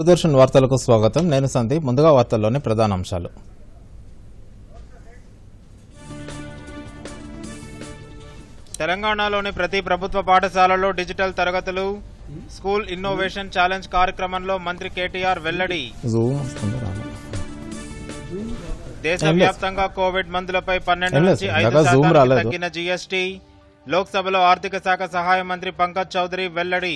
దూరదర్శన్ వార్తలకు స్వాగతం నేను సందీప్ ముందుగా వార్తల్లోని ప్రధాన అంశాలు తెలంగాణలోని ప్రతి ప్రభుత్వ పాఠశాలలో డిజిటల్ తరగతులు స్కూల్ ఇన్నోవేషన్ ఛాలెంజ్ కార్యక్రమంలో మంత్రి కేటీఆర్ వెల్లడి జూమ్ వస్తుందా రాదా? దేశవ్యాప్తంగా కోవిడ్ మందులపై పన్నెండు ఏం లేదు నుంచి సార్, ఐదు ఇందాక జూమ్ శాతానికి రాలేదు. తగ్గిన జీఎస్టీ లోక్సభలో ఆర్థిక శాఖ సహాయ మంత్రి పంకజ్ చౌదరి వెల్లడి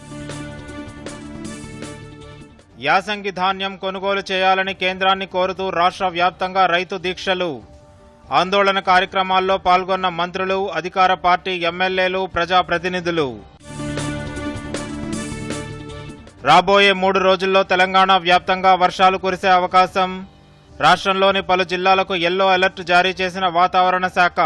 యాసంగి ధాన్యం కొనుగోలు చేయాలని కేంద్రాన్ని కోరుతూ రాష్ట్ర వ్యాప్తంగా రైతు దీక్షలు ఆందోళన కార్యక్రమాల్లో పాల్గొన్న మంత్రులు అధికార పార్టీ ఎమ్మెల్యేలు ప్రజాప్రతినిధులు రాబోయే మూడు రోజుల్లో తెలంగాణ వ్యాప్తంగా వర్షాలు కురిసే అవకాశం రాష్ట్రంలోని పలు జిల్లాలకు ఎల్లో అలర్ట్ జారీ చేసిన వాతావరణ శాఖ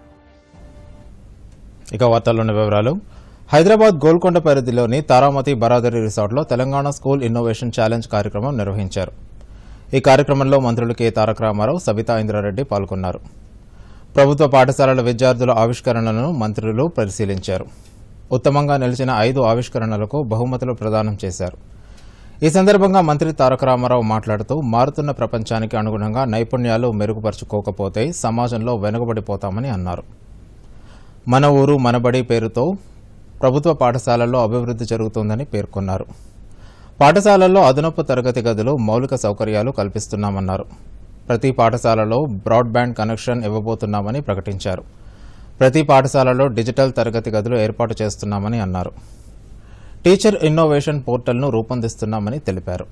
ఇక వార్తల్లోని వివరాలు హైదరాబాద్ గోల్కొండ పరిధిలోని తారామతి బరాదరి రిసార్ట్లో తెలంగాణ స్కూల్ ఇన్నోవేషన్ ఛాలెంజ్ కార్యక్రమం నిర్వహించారు ఈ కార్యక్రమంలో మంత్రులు కె తారక రామారావు సబితా ఇంద్రారెడ్డి పాల్గొన్నారు ప్రభుత్వ పాఠశాలల విద్యార్థుల ఆవిష్కరణలను మంత్రులు పరిశీలించారు ఉత్తమంగా నిలిచిన ఐదు ఆవిష్కరణలకు బహుమతులు ప్రదానం చేశారు ఈ సందర్భంగా మంత్రి తారక రామారావు మాట్లాడుతూ మారుతున్న ప్రపంచానికి అనుగుణంగా నైపుణ్యాలు మెరుగుపరుచుకోకపోతే సమాజంలో వెనుకబడిపోతామని అన్నారు మన ఊరు మనబడి పేరుతో ప్రభుత్వ పాఠశాలల్లో అభివృద్ధి జరుగుతోందని పేర్కొన్నారు పాఠశాలల్లో అదనపు తరగతి గదులు మౌలిక సౌకర్యాలు కల్పిస్తున్నామన్నారు ప్రతి పాఠశాలలో బ్రాడ్బ్యాండ్ కనెక్షన్ ఇవ్వబోతున్నామని ప్రకటించారు ప్రతి పాఠశాలలో డిజిటల్ తరగతి గదులు ఏర్పాటు చేస్తున్నామని అన్నారు టీచర్ ఇన్నోవేషన్ పోర్టల్ను రూపొందిస్తున్నామని తెలిపారు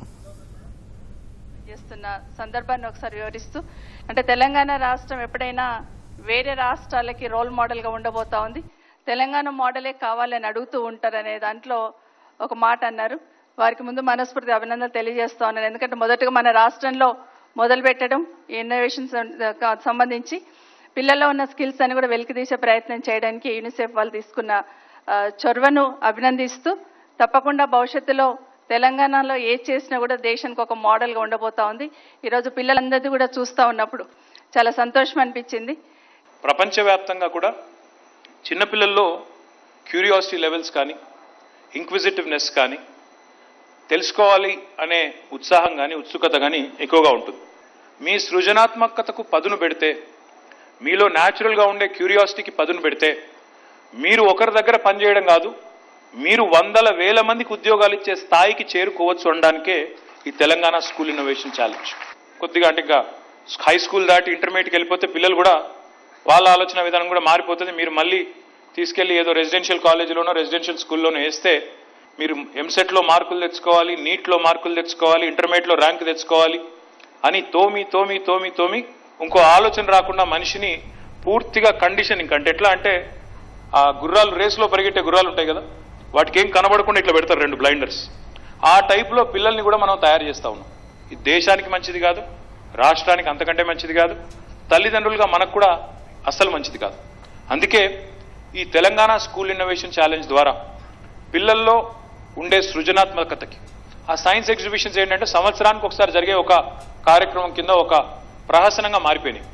చేస్తున్న సందర్భాన్ని ఒకసారి వివరిస్తూ అంటే తెలంగాణ రాష్ట్రం ఎప్పుడైనా వేరే రాష్ట్రాలకి రోల్ మోడల్ గా ఉండబోతా ఉంది తెలంగాణ మోడలే కావాలని అడుగుతూ ఉంటారనే దాంట్లో ఒక మాట అన్నారు వారికి ముందు మనస్ఫూర్తి అభినందనలు తెలియజేస్తా ఉన్నాను ఎందుకంటే మొదటగా మన రాష్ట్రంలో మొదలు పెట్టడం ఈ ఇన్నోవేషన్ సంబంధించి పిల్లల్లో ఉన్న స్కిల్స్ అని కూడా వెలికితీసే ప్రయత్నం చేయడానికి యూనిసెఫ్ వాళ్ళు తీసుకున్న ఆ, చొరవను అభినందిస్తూ తప్పకుండా భవిష్యత్తులో తెలంగాణలో ఏ చేసినా కూడా దేశానికి ఒక మోడల్గా ఉండబోతా ఉంది ఈరోజు పిల్లలందరిది కూడా చూస్తూ ఉన్నప్పుడు చాలా సంతోషం అనిపించింది ప్రపంచవ్యాప్తంగా కూడా చిన్నపిల్లల్లో క్యూరియాసిటీ లెవెల్స్ కానీ ఇంక్విజిటివ్నెస్ కానీ తెలుసుకోవాలి అనే ఉత్సాహం కానీ ఉత్సుకత కానీ ఎక్కువగా ఉంటుంది మీ సృజనాత్మకతకు పదును పెడితే మీలో న్యాచురల్గా ఉండే క్యూరియాసిటీకి పదును పెడితే మీరు ఒకరి దగ్గర పనిచేయడం కాదు మీరు వందల వేల మందికి ఉద్యోగాలు ఇచ్చే స్థాయికి చేరుకోవచ్చు అనడానికే ఈ తెలంగాణ స్కూల్ ఇన్నోవేషన్ ఛాలెంజ్ కొద్దిగా అంటే ఇంకా హై స్కూల్ దాటి ఇంటర్మీడియట్కి వెళ్ళిపోతే పిల్లలు కూడా వాళ్ళ ఆలోచన విధానం కూడా మారిపోతుంది మీరు మళ్ళీ తీసుకెళ్లి ఏదో రెసిడెన్షియల్ కాలేజీలోనో రెసిడెన్షియల్ స్కూల్లోనో వేస్తే మీరు ఎంసెట్లో మార్కులు తెచ్చుకోవాలి నీట్లో మార్కులు తెచ్చుకోవాలి ఇంటర్మీడియట్లో ర్యాంక్ తెచ్చుకోవాలి అని తోమి తోమి తోమి తోమి ఇంకో ఆలోచన రాకుండా మనిషిని పూర్తిగా కండిషనింగ్ అంటే ఎట్లా అంటే ఆ గుర్రాలు రేసులో పరిగెట్టే గుర్రాలు ఉంటాయి కదా వాటికి ఏం కనబడకుండా ఇట్లా పెడతారు రెండు బ్లైండర్స్ ఆ టైప్లో పిల్లల్ని కూడా మనం తయారు చేస్తా ఉన్నాం ఇది దేశానికి మంచిది కాదు రాష్ట్రానికి అంతకంటే మంచిది కాదు తల్లిదండ్రులుగా మనకు కూడా అస్సలు మంచిది కాదు అందుకే ఈ తెలంగాణ స్కూల్ ఇన్నోవేషన్ ఛాలెంజ్ ద్వారా పిల్లల్లో ఉండే సృజనాత్మకతకి ఆ సైన్స్ ఎగ్జిబిషన్స్ ఏంటంటే సంవత్సరానికి ఒకసారి జరిగే ఒక కార్యక్రమం కింద ఒక ప్రహసనంగా మారిపోయినాయి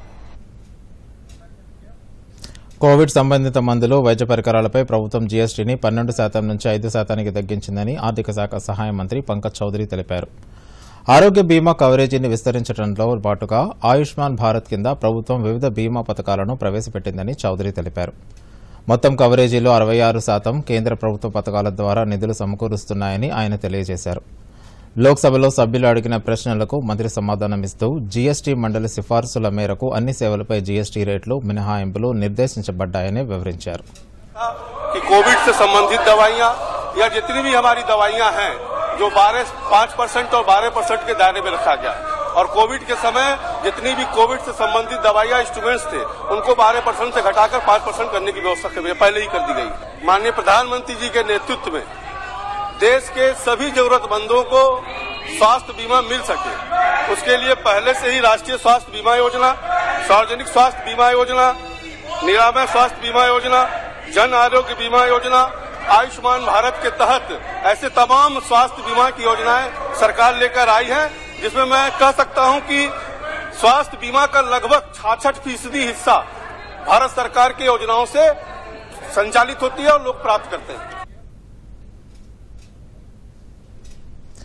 కోవిడ్ సంబంధిత మందులు వైద్య పరికరాలపై ప్రభుత్వం జీఎస్టీని పన్నెండు శాతం నుంచి ఐదు శాతానికి తగ్గించిందని ఆర్థిక శాఖ సహాయ మంత్రి పంకజ్ చౌదరి తెలిపారు ఆరోగ్య బీమా కవరేజీని విస్తరించడంలో పాటుగా ఆయుష్మాన్ భారత్ కింద ప్రభుత్వం వివిధ బీమా పథకాలను ప్రవేశపెట్టిందని చౌదరి తెలిపారు మొత్తం కవరేజీలో అరవై ఆరు శాతం కేంద్ర ప్రభుత్వ పథకాల ద్వారా నిధులు సమకూరుస్తున్నాయని ఆయన తెలియజేశారు లోక్సభలో సభ్యులు అడిగిన ప్రశ్నలకు మంత్రి సమాధానమిస్తూ జీఎస్టీ మండలి సిఫార్సుల మేరకు అన్ని సేవలపై జీఎస్టీ రేట్లు మినహాయింపులు నిర్దేశించబడ్డాయని వివరించారు कि कोविड से संबंधित दवाइयां या जितनी भी हमारी दवाइयां हैं जो 12 पाँच परसेंट और 12 परसेंट के दायरे में रखा गया है और कोविड के समय जितनी भी कोविड से संबंधित दवाइयां इंस्ट्रूमेंट्स थे उनको 12 परसेंट से घटाकर 5 परसेंट करने की व्यवस्था कर- पहले ही कर दी गई माननीय प्रधानमंत्री जी के नेतृत्व में देश के सभी जरूरतमंदों को स्वास्थ्य बीमा मिल सके उसके लिए पहले से ही राष्ट्रीय स्वास्थ्य बीमा योजना सार्वजनिक स्वास्थ्य बीमा योजना निरामय स्वास्थ्य बीमा योजना जन आरोग्य बीमा योजना आयुष्मान भारत के तहत ऐसे तमाम स्वास्थ्य बीमा की योजनाएं सरकार लेकर आई है जिसमें मैं कह सकता हूं कि स्वास्थ्य बीमा का लगभग छाछठ फीसदी हिस्सा भारत सरकार की योजनाओं से संचालित होती है और लोग प्राप्त करते हैं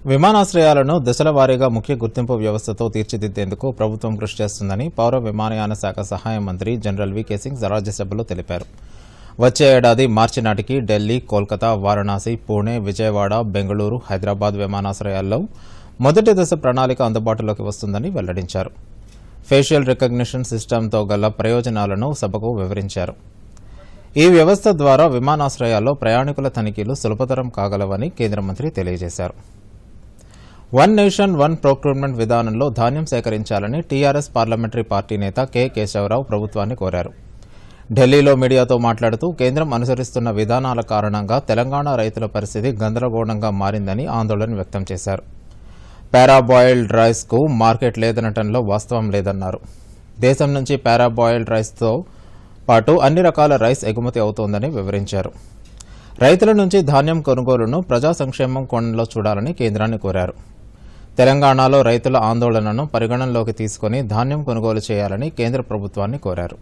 విమానాశ్రయాలను దశల వారీగా ముఖ్య గుర్తింపు వ్యవస్థతో తీర్చిదిద్దేందుకు ప్రభుత్వం కృషి చేస్తుందని పౌర విమానయాన శాఖ సహాయ మంత్రి జనరల్ వికే సింగ్ రాజ్యసభలో తెలిపారు వచ్చే ఏడాది మార్చి నాటికి ఢిల్లీ కోల్కతా వారణాసి పూణే విజయవాడ బెంగళూరు హైదరాబాద్ విమానాశ్రయాల్లో మొదటి దశ ప్రణాళిక అందుబాటులోకి వస్తుందని వెల్లడించారు ఫేషియల్ రికగ్నిషన్ సిస్టంతో గల ప్రయోజనాలను సభకు వివరించారు ఈ వ్యవస్థ ద్వారా విమానాశ్రయాల్లో ప్రయాణికుల తనిఖీలు సులభతరం కాగలవని కేంద్ర మంత్రి తెలియజేశారు వన్ నేషన్ వన్ ప్రొక్యూర్మెంట్ విధానంలో ధాన్యం సేకరించాలని టీఆర్ఎస్ పార్లమెంటరీ పార్టీ నేత కె కేశవరావు ప్రభుత్వాన్ని కోరారు ఢిల్లీలో మీడియాతో మాట్లాడుతూ కేంద్రం అనుసరిస్తున్న విధానాల కారణంగా తెలంగాణ రైతుల పరిస్థితి గందరగోళంగా మారిందని ఆందోళన వ్యక్తం చేశారు పారాబాయిల్డ్ రైస్కు మార్కెట్ లేదనటంలో వాస్తవం లేదన్నారు దేశం నుంచి పారాబాయిల్డ్ రైస్తో పాటు అన్ని రకాల రైస్ ఎగుమతి అవుతోందని వివరించారు రైతుల నుంచి ధాన్యం కొనుగోలును ప్రజా సంక్షేమం కోణంలో చూడాలని కేంద్రాన్ని కోరారు తెలంగాణలో రైతుల ఆందోళనను పరిగణనలోకి తీసుకుని ధాన్యం కొనుగోలు చేయాలని కేంద్ర ప్రభుత్వాన్ని కోరారు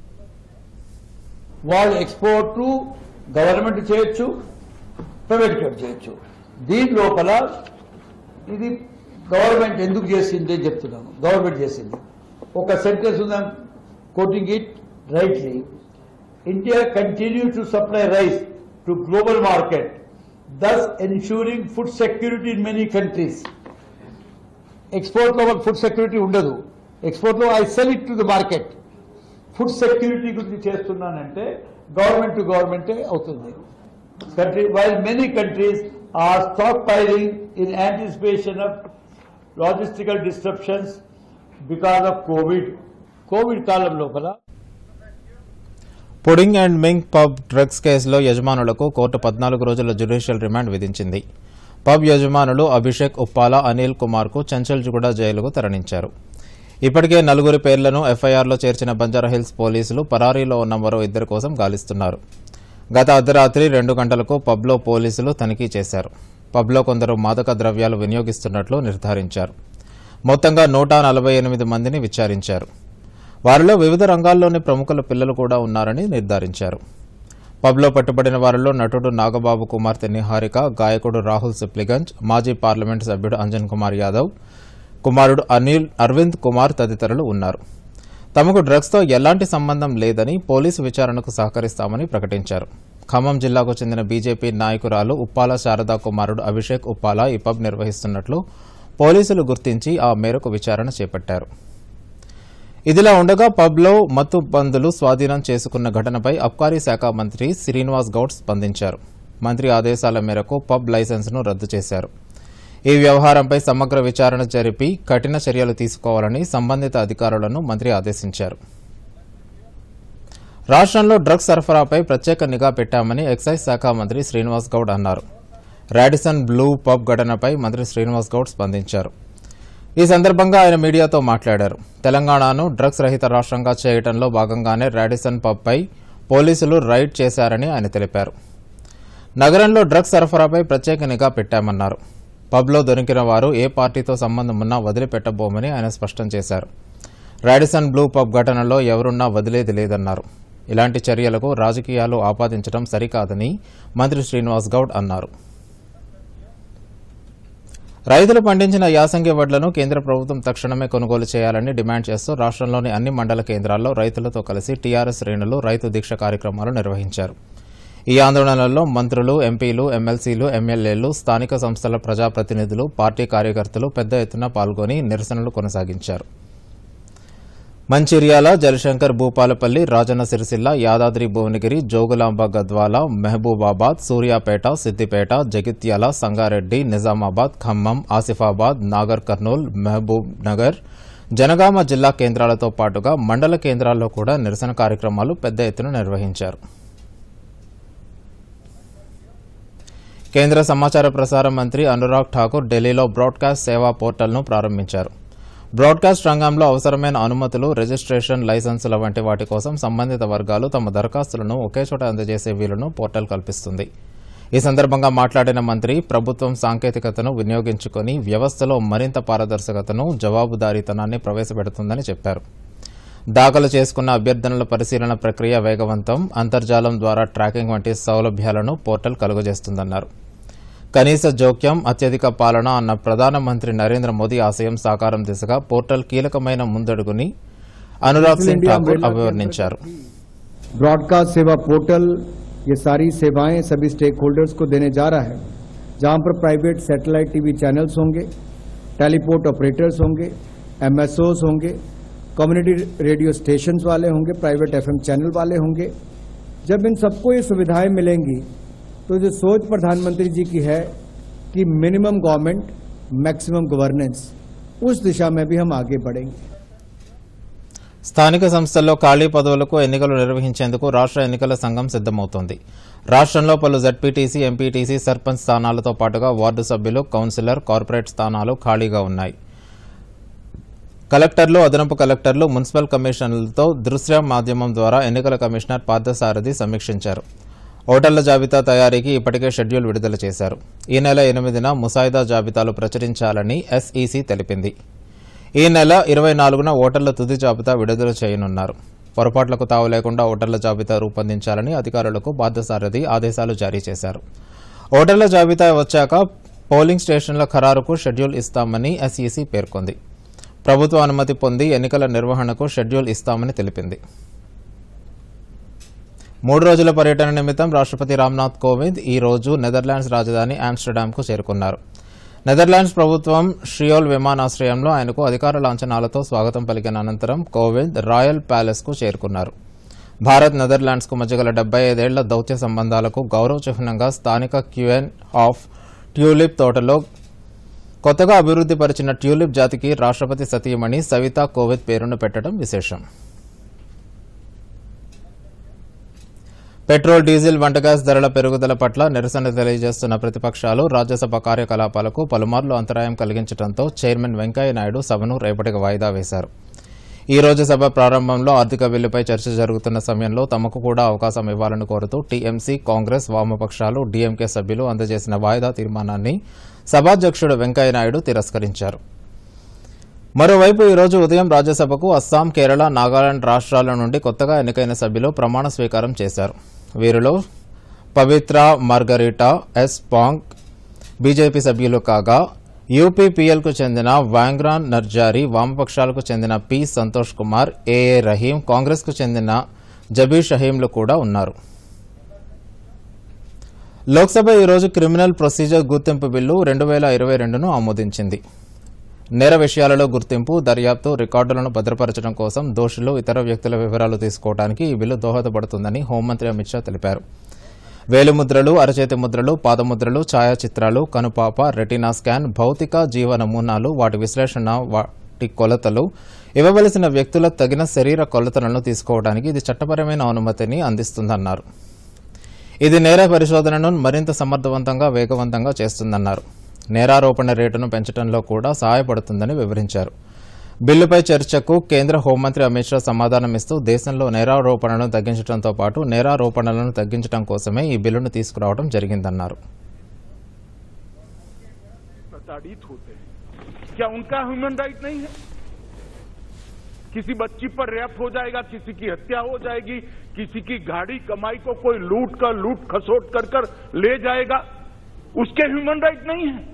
వాళ్ళు ఎక్స్పోర్ట్ గవర్నమెంట్ చేయొచ్చు ప్రైవేట్ కూడా చేయొచ్చు దీని లోపల ఇది గవర్నమెంట్ ఎందుకు చేసింది అని చెప్తున్నాను గవర్నమెంట్ చేసింది ఒక సెంటెన్స్ ఉందాం quoting it rightly India continue to supply rice to global market thus ensuring food security in many countries export లో ఫుడ్ సెక్యూరిటీ ఉండదు ఎక్స్పోర్ట్ లో I sell it to the market food security గురించి చేస్తున్నానంటే government to గవర్నమెంటే అవుతుంది country while many countries are stockpiling in anticipation of logistical disruptions because of Covid Covid కాలం లోపల pudding and mink pub drugs కేసులో యజమానులకు court పద్నాలుగు రోజుల జ్యుడిషియల్ రిమాండ్ విధించింది పబ్ యజమానులు అభిషేక్ ఉప్పాల అనిల్ కుమార్కు చంచల్గూడ జైలుకు తరలించారు ఇప్పటికే నలుగురి పేర్లను ఎఫ్ఐఆర్లో చేర్చిన బంజారాహిల్స్ పోలీసులు పరారీలో ఉన్న మరో ఇద్దరి కోసం గాలిస్తున్నారు గత అర్ధరాత్రి రెండు గంటలకు పబ్లో పోలీసులు తనిఖీ చేశారు పబ్లో కొందరు మాదక ద్రవ్యాలు వినియోగిస్తున్నట్లు నిర్ధారించారు మొత్తంగా నూట నలభై ఎనిమిది మందిని విచారించారు వారిలో వివిధ రంగాల్లోని ప్రముఖుల పిల్లలు కూడా ఉన్నారని నిర్ధారించారు పబ్లో పట్టుబడిన వారిలో నటుడు నాగబాబు కుమార్తె నిహారిక గాయకుడు రాహుల్ సిప్లిగంజ్ మాజీ పార్లమెంటు సభ్యుడు అంజన్ కుమార్ యాదవ్ కుమారుడు అనిల్ అరవింద్ కుమార్ తదితరులు ఉన్నారు తమకు డ్రగ్స్తో ఎలాంటి సంబంధం లేదని పోలీసు విచారణకు సహకరిస్తామని ప్రకటించారు ఖమ్మం జిల్లాకు చెందిన బీజేపీ నాయకురాలు ఉప్పాల శారదా కుమారుడు అభిషేక్ ఉప్పాల ఈ పబ్ నిర్వహిస్తున్నట్లు పోలీసులు గుర్తించి ఆ మేరకు విచారణ చేపట్టారు ఇదిలా ఉండగా పబ్లో మత్తు బందులు స్వాధీనం చేసుకున్న ఘటనపై అబ్కారీ శాఖ మంత్రి శ్రీనివాస్ గౌడ్ స్పందించారు మంత్రి ఆదేశాల మేరకు పబ్ లైసెన్స్ను రద్దు చేశారు ఈ వ్యవహారంపై సమగ్ర విచారణ జరిపి కఠిన చర్యలు తీసుకోవాలని సంబంధిత అధికారులను మంత్రి ఆదేశించారు రాష్ట్రంలో డ్రగ్స్ సరఫరాపై ప్రత్యేక నిఘా పెట్టామని ఎక్సైజ్ శాఖ మంత్రి శ్రీనివాస్ గౌడ్ అన్నారు రాడిసన్ బ్లూ పబ్ ఘటనపై మంత్రి శ్రీనివాస్ గౌడ్ స్పందించారు ఈ సందర్భంగా ఆయన మీడియాతో మాట్లాడారు తెలంగాణను డ్రగ్స్ రహిత రాష్ట్రంగా చేయడంలో భాగంగానే రాడిసన్ పబ్పై పోలీసులు రైడ్ చేశారని ఆయన తెలిపారు నగరంలో డ్రగ్స్ సరఫరాపై ప్రత్యేక నిఘా పెట్టామన్నారు పబ్లో దొరికిన వారు ఏ పార్టీతో సంబంధం ఉన్నా వదిలిపెట్టబోమని ఆయన స్పష్టం చేశారు రాడిసన్ బ్లూ పబ్ ఘటనలో ఎవరున్నా వదిలేది లేదన్నారు ఇలాంటి చర్యలకు రాజకీయాలు ఆపాదించడం సరికాదని మంత్రి శ్రీనివాస్ గౌడ్ అన్నారు రైతులు పండించిన యాసంగి వడ్లను కేంద్ర ప్రభుత్వం తక్షణమే కొనుగోలు చేయాలని డిమాండ్ చేస్తూ రాష్ట్రంలోని అన్ని మండల కేంద్రాల్లో రైతులతో కలిసి టీఆర్ఎస్ శ్రేణులు రైతు దీక్ష కార్యక్రమాలు నిర్వహించారు ఈ ఆందోళనలో మంత్రులు ఎంపీలు ఎమ్మెల్సీలు ఎమ్మెల్యేలు స్థానిక సంస్థల ప్రజాప్రతినిధులు పార్టీ కార్యకర్తలు పెద్ద ఎత్తున పాల్గొని నిరసనలు కొనసాగించారు మంచిర్యాల జలశంకర్ భూపాలపల్లి రాజన్న సిరిసిల్ల యాదాద్రి భువనగిరి జోగులాంబ గద్వాల మహబూబాబాద్ సూర్యాపేట సిద్దిపేట జగిత్యాల సంగారెడ్డి నిజామాబాద్ ఖమ్మం ఆసిఫాబాద్ నాగర్ కర్నూల్ మహబూబ్ నగర్ జనగామ జిల్లా కేంద్రాలతో పాటుగా మండల కేంద్రాల్లో కూడా నిరసన కార్యక్రమాలు పెద్ద ఎత్తున నిర్వహించారు కేంద్ర సమాచార ప్రసార మంత్రి అనురాగ్ ఠాకూర్ ఢిల్లీలో బ్రాడ్కాస్ట్ సేవా పోర్టల్ను ప్రారంభించారు బ్రాడ్కాస్ట్ రంగంలో అవసరమైన అనుమతులు రిజిస్ట్రేషన్ లైసెన్సుల వంటి వాటి కోసం సంబంధిత వర్గాలు తమ దరఖాస్తులను ఒకే చోట అందజేసే వీలును పోర్టల్ కల్పిస్తుంది ఈ సందర్భంగా మాట్లాడిన మంత్రి ప్రభుత్వం సాంకేతికతను వినియోగించుకొని వ్యవస్థలో మరింత పారదర్శకతను జవాబుదారీతనాన్ని ప్రవేశపెడుతుందని చెప్పారు దాఖలు చేసుకున్న అభ్యర్థనల పరిశీలన ప్రక్రియ వేగవంతం అంతర్జాలం ద్వారా ట్రాకింగ్ వంటి సౌలభ్యాలను పోర్టల్ కలుగజేస్తుందన్నారు కనీస జోక్యం అత్యధిక పాలన అన్న ప్రధానమంత్రి నరేంద్ర మోదీ ఆశయం సాకారం దిశగా పోర్టల్ కీలకమైన ముందడుగుని అనురాగ్ సింగ్ ఠాకూర్ అభివర్ణించారు ब्रॉडकास्ट सेवा पोर्टल ये सारी सेवाएं सभी स्टेक होल्डर्स को देने जा रहा है जहां पर प्राइवेट सैटेलाइट टीवी चैनल्स होंगे टेलीपोर्ट ऑपरेटर्स होंगे एमएसओस होंगे कम्युनिटी रेडियो स्टेशंस वाले होंगे प्राइवेट एफएम चैनल वाले होंगे जब इन सबको ये सुविधाएं मिलेंगी तो जो सोच प्रधानमंत्री जी की है कि मिनिमम गवर्नमेंट मैक्सिमम गवर्नेंस उस दिशा में भी हम आगे बढ़ेंगे స్థానిక సంస్థల్లో ఖాళీ పదవులకు ఎన్నికలు నిర్వహించేందుకు రాష్ట్ర ఎన్నికల సంఘం సిద్దమవుతోంది రాష్ట్రంలో పలు జడ్పీటీసీ ఎంపీటీసీ సర్పంచ్ స్థానాలతో పాటుగా వార్డు సభ్యులు కౌన్సిలర్ కార్పొరేట్ స్థానాలు ఖాళీగా ఉన్నాయి కలెక్టర్లు అదనపు కలెక్టర్లు మున్సిపల్ కమిషనర్లతో దృశ్య మాధ్యమం ద్వారా ఎన్నికల కమిషనర్ పార్థసారథి సమీక్షించారు ఓటర్ల జాబితా తయారీకి ఇప్పటికే షెడ్యూల్ విడుదల చేశారు ఈ నెల ఎనిమిదిన ముసాయిదా జాబితాలు ప్రచురించాలని ఎస్ఈసీ తెలిపింది ఈ నెల ఇరవై నాలుగున ఓటర్ల తుది జాబితా విడుదల చేయనున్నారు పొరపాట్లకు తావు లేకుండా ఓటర్ల జాబితా రూపొందించాలని అధికారులకు పార్థసారథి ఆదేశాలు జారీ చేశారు ఓటర్ల జాబితా వచ్చాక పోలింగ్ స్టేషన్ల ఖరారుకు షెడ్యూల్ ఇస్తామని ఎస్ఈసీ పేర్కొంది ప్రభుత్వ అనుమతి పొంది ఎన్నికల నిర్వహణకు షెడ్యూల్ ఇస్తామని తెలిపింది మూడు రోజుల పర్యటన నిమిత్తం రాష్ట్రపతి రామ్నాథ్ కోవింద్ ఈ రోజు నెదర్లాండ్స్ రాజధాని ఆమ్స్టర్డామ్కు చేరుకున్నారు నెదర్లాండ్స్ ప్రభుత్వం షియోల్ విమానాశ్రయంలో ఆయనకు అధికార లాంఛనాలతో స్వాగతం పలికిన అనంతరం కోవింద్ రాయల్ ప్యాలెస్కు చేరుకున్నారు భారత్ నెదర్లాండ్స్కు మధ్య గల డెబ్బై ఐదేళ్ల దౌత్య సంబంధాలకు గౌరవ చిహ్నంగా స్థానిక క్యూఎన్ ఆఫ్ ట్యూలిప్ తోటలో కొత్తగా అభివృద్ధి పరిచిన ట్యూలిప్ జాతికి రాష్ట్రపతి సతీమణి సవితా కోవిద్ పేరును పెట్టడం విశేషం పెట్రోల్ డీజిల్ వంట గ్యాస్ ధరల పెరుగుదల పట్ల నిరసన తెలియజేస్తున్న ప్రతిపక్షాలు రాజ్యసభ కార్యకలాపాలకు పలుమార్లు అంతరాయం కలిగించడంతో చైర్మన్ వెంకయ్యనాయుడు సభను రేపటికి వాయిదా వేశారు ఈ రోజు సభ ప్రారంభంలో ఆర్థిక బిల్లుపై చర్చ జరుగుతున్న సమయంలో తమకు కూడా అవకాశం ఇవ్వాలని కోరుతూ టీఎంసీ కాంగ్రెస్ వామపక్షాలు డీఎంకే సభ్యులు అందజేసిన వాయిదా తీర్మానాన్ని సభాధ్యక్షుడు వెంకయ్యనాయుడు తిరస్కరించారు మరోవైపు ఈ రోజు ఉదయం రాజ్యసభకు అస్సాం కేరళ నాగాలాండ్ రాష్ట్రాల నుండి కొత్తగా ఎన్నికైన సభ్యులు ప్రమాణ స్వీకారం చేశారు వీరిలో పవిత్ర మార్గరీటా ఎస్ పాంగ్ బీజేపీ సభ్యులు కాగా యూపీపీఎల్కు చెందిన వాంగ్రాన్ నర్జారీ వామపక్షాలకు చెందిన పి సంతోష్ కుమార్ ఏఏ రహీం కాంగ్రెస్కు చెందిన జబీర్ షహీంలు కూడా ఉన్నారు లోక్సభ ఈరోజు క్రిమినల్ ప్రొసీజర్ గుర్తింపు బిల్లు రెండు వేల ఇరవై రెండును ఆమోదించింది నేర విషయాలలో గుర్తింపు దర్యాప్తు రికార్డులను భద్రపరచడం కోసం దోషులు ఇతర వ్యక్తుల వివరాలు తీసుకోవడానికి ఈ బిల్లు దోహదపడుతుందని హోంమంత్రి అమిత్ షా తెలిపారు వేలిముద్రలు అరచేతి ముద్రలు పాదముద్రలు ఛాయాచిత్రాలు కనుపాప రెటీనా స్కాన్ భౌతిక జీవ నమూనాలు వాటి విశ్లేషణ వాటి కొలతలు ఇవ్వవలసిన వ్యక్తుల తగిన శరీర కొలతలను తీసుకోవడానికి ఇది చట్టపరమైన అనుమతిని అందిస్తుందన్నారు ఇది నేర పరిశోధనను మరింత సమర్థవంతంగా వేగవంతంగా చేస్తుందన్నారు నేరారోపణ రేటును పెంచడంలో కూడా సహాయపడుతుందని వివరించారు బిల్లుపై చర్చకు కేంద్ర హోంమంత్రి అమిత్ షా సమాధానమిస్తూ దేశంలో నేరారోపణలను తగ్గించడంతో పాటు నేరారోపణలను తగ్గించడం కోసమే ఈ బిల్లును తీసుకురావడం జరిగిందన్నారు प्रताड़ित होते हैं क्या उनका ह्यूमन राइट नहीं है किसी बच्ची पर रेप हो जाएगा किसी की हत्या हो जाएगी किसी की गाड़ी कमाई को कोई लूट कर लूट खसोट कर कर ले जाएगा उसके ह्यूमन राइट नहीं है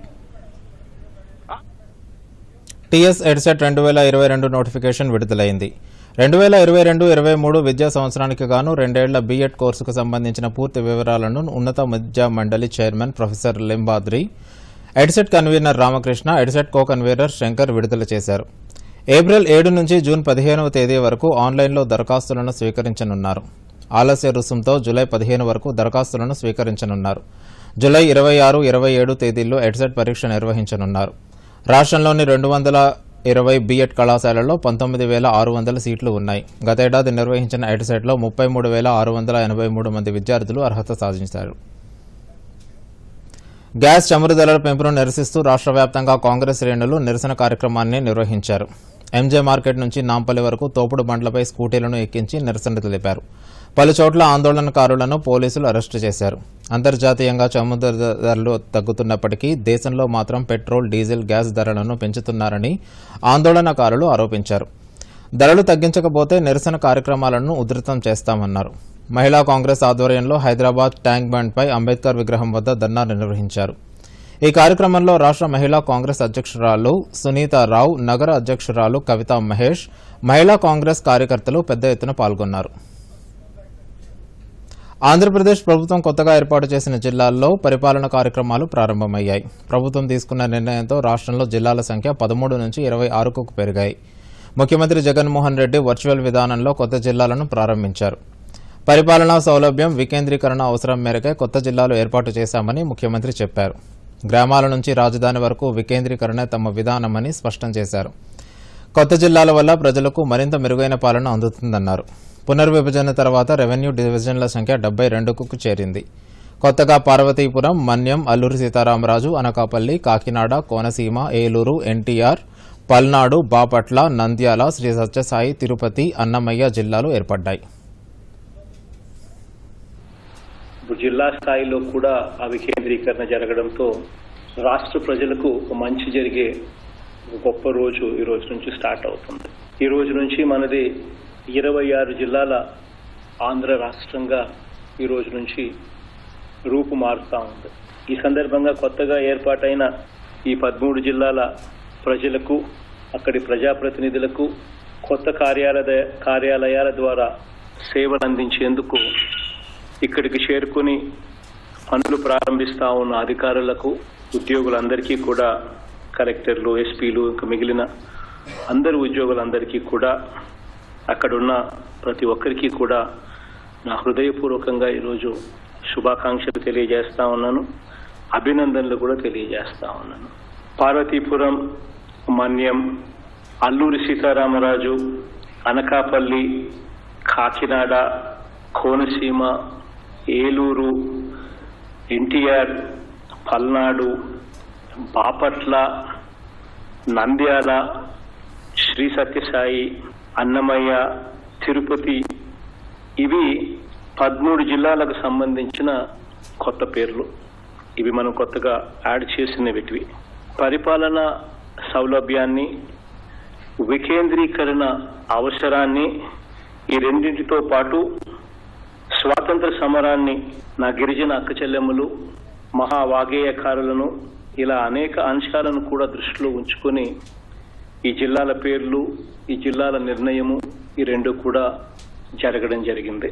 టీఎస్ ఎడ్సెట్ రెండు వేల ఇరవై రెండు నోటిఫికేషన్ విడుదలైంది రెండు వేల ఇరవై రెండు ఇరవై మూడు విద్యా సంవత్సరానికి గాను రెండేళ్ల బీఎడ్ కోర్సుకు సంబంధించిన పూర్తి వివరాలను ఉన్నత విద్యా మండలి chairman professor Limbadri EdCET convener Ramakrishna EdCET co convener Shankar విడుదల చేశారు ఏప్రిల్ ఏడు నుంచి జూన్ పదిహేనవ తేదీ వరకు ఆన్లైన్లో దరఖాస్తులను స్వీకరించనున్నారు ఆలస్య రుసుంతో జూలై పదిహేను వరకు దరఖాస్తులను స్వీకరించనున్నారు జూలై ఇరవై ఆరు ఇరవై ఏడు తేదీల్లో ఎడ్సెట్ పరీక్ష నిర్వహించనున్నారు రాష్ట్రంలోని రెండు వందల ఇరవై బీఎడ్ కళాశాలల్లో పంతొమ్మిది వేల ఆరు వందల సీట్లు ఉన్నాయి గతేడాది నిర్వహించిన ఎడ్సెట్లో ముప్పై మూడు వేల ఆరు వందల ఎనభై మూడు మంది విద్యార్థులు అర్హత సాధించారు గ్యాస్ చమురు ధరల పెంపును నిరసిస్తూ రాష్ట్ర వ్యాప్తంగా కాంగ్రెస్ శ్రేణులు నిరసన కార్యక్రమాన్ని నిర్వహించారు ఎంజే మార్కెట్ నుంచి నాంపల్లి వరకు తోపుడు బండ్లపై స్కూటీలను ఎక్కించి నిరసన తెలిపారు పలు చోట్ల ఆందోళనకారులను పోలీసులు అరెస్టు చేశారు అంతర్జాతీయంగా చమురు ధరలు తగ్గుతున్నప్పటికీ దేశంలో మాత్రం పెట్రోల్ డీజిల్ గ్యాస్ ధరలను పెంచుతున్నారని ఆందోళనకారులు ఆరోపించారు ధరలు తగ్గించకపోతే నిరసన కార్యక్రమాలను ఉధృతం చేస్తామన్నారు మహిళా కాంగ్రెస్ ఆధ్వర్యంలో హైదరాబాద్ ట్యాంక్ బండ్పై అంబేద్కర్ విగ్రహం వద్ద ధర్నా నిర్వహించారు ఈ కార్యక్రమంలో రాష్ట్ర మహిళా కాంగ్రెస్ అధ్యక్షురాలు సునీత రావు నగర అధ్యక్షురాలు కవిత మహేష్ మహిళా కాంగ్రెస్ కార్యకర్తలు పెద్ద ఎత్తున పాల్గొన్నారు ఆంధ్రప్రదేశ్ ప్రభుత్వం కొత్తగా ఏర్పాటు చేసిన జిల్లాల్లో పరిపాలన కార్యక్రమాలు ప్రారంభమయ్యాయి ప్రభుత్వం తీసుకున్న నిర్ణయంతో రాష్ట్రంలో జిల్లాల సంఖ్య పదమూడు నుంచి ఇరవై ఆరుకు పెరిగాయి ముఖ్యమంత్రి జగన్మోహన్ రెడ్డి వర్చువల్ విధానంలో కొత్త జిల్లాలను ప్రారంభించారు పరిపాలనా సౌలభ్యం వికేంద్రీకరణ అవసరం మేరకే కొత్త జిల్లాలు ఏర్పాటు చేశామని ముఖ్యమంత్రి చెప్పారు గ్రామాల నుంచి రాజధాని వరకు వికేంద్రీకరణ తమ విధానమని స్పష్టం చేశారు కొత్త జిల్లాల వల్ల ప్రజలకు మరింత మెరుగైన పాలన అందుతుందన్నారు పునర్విభజన తర్వాత రెవెన్యూ డివిజన్ల సంఖ్య డెబ్బై రెండుకు చేరింది కొత్తగా పార్వతీపురం మన్యం అల్లూరి సీతారామరాజు అనకాపల్లి కాకినాడ కోనసీమ ఏలూరు ఎన్టీఆర్ పల్నాడు బాపట్ల నంద్యాల శ్రీ సత్యసాయి తిరుపతి అన్నమయ్య జిల్లాలు ఏర్పడ్డాయి ఇప్పుడు జిల్లా స్థాయిలో కూడా ఆ వికేంద్రీకరణ జరగడంతో రాష్ట్ర ప్రజలకు ఒక మంచి జరిగే ఒక గొప్ప రోజు ఈ రోజు నుంచి స్టార్ట్ అవుతుంది ఈ రోజు నుంచి మనది ఇరవై ఆరు జిల్లాల ఆంధ్ర రాష్ట్రంగా ఈ రోజు నుంచి రూపు మారుతా ఉంది ఈ సందర్భంగా కొత్తగా ఏర్పాటైన ఈ పదమూడు జిల్లాల ప్రజలకు అక్కడి ప్రజాప్రతినిధులకు కొత్త కార్యాలయ కార్యాలయాల ద్వారా సేవలు అందించేందుకు ఇక్కడికి చేరుకుని పనులు ప్రారంభిస్తా ఉన్న అధికారులకు ఉద్యోగులందరికీ కూడా కలెక్టర్లు ఎస్పీలు ఇంకా మిగిలిన అందరు ఉద్యోగులందరికీ కూడా అక్కడున్న ప్రతి ఒక్కరికి కూడా నా హృదయపూర్వకంగా ఈరోజు శుభాకాంక్షలు తెలియజేస్తా ఉన్నాను అభినందనలు కూడా తెలియజేస్తా ఉన్నాను పార్వతీపురం మన్యం అల్లూరి సీతారామరాజు అనకాపల్లి కాకినాడ కోనసీమ ఏలూరు ఎన్టీఆర్ పల్నాడు బాపట్ల నంద్యాల శ్రీ సత్యసాయి అన్నమయ్య తిరుపతి ఇవి పదమూడు జిల్లాలకు సంబంధించిన కొత్త పేర్లు ఇవి మనం కొత్తగా యాడ్ చేసినవిటివి పరిపాలన సౌలభ్యాన్ని వికేంద్రీకరణ అవసరాన్ని ఈ రెండింటితో పాటు స్వాతంత్ర సమరాన్ని నా గిరిజన అక్క చెల్లెమ్మలు మహా వాగేయకారులను ఇలా అనేక అంశాలను కూడా దృష్టిలో ఉంచుకొని ఈ జిల్లాల పేర్లు ఈ జిల్లాల నిర్ణయము ఈ రెండు కూడా జరగడం జరిగింది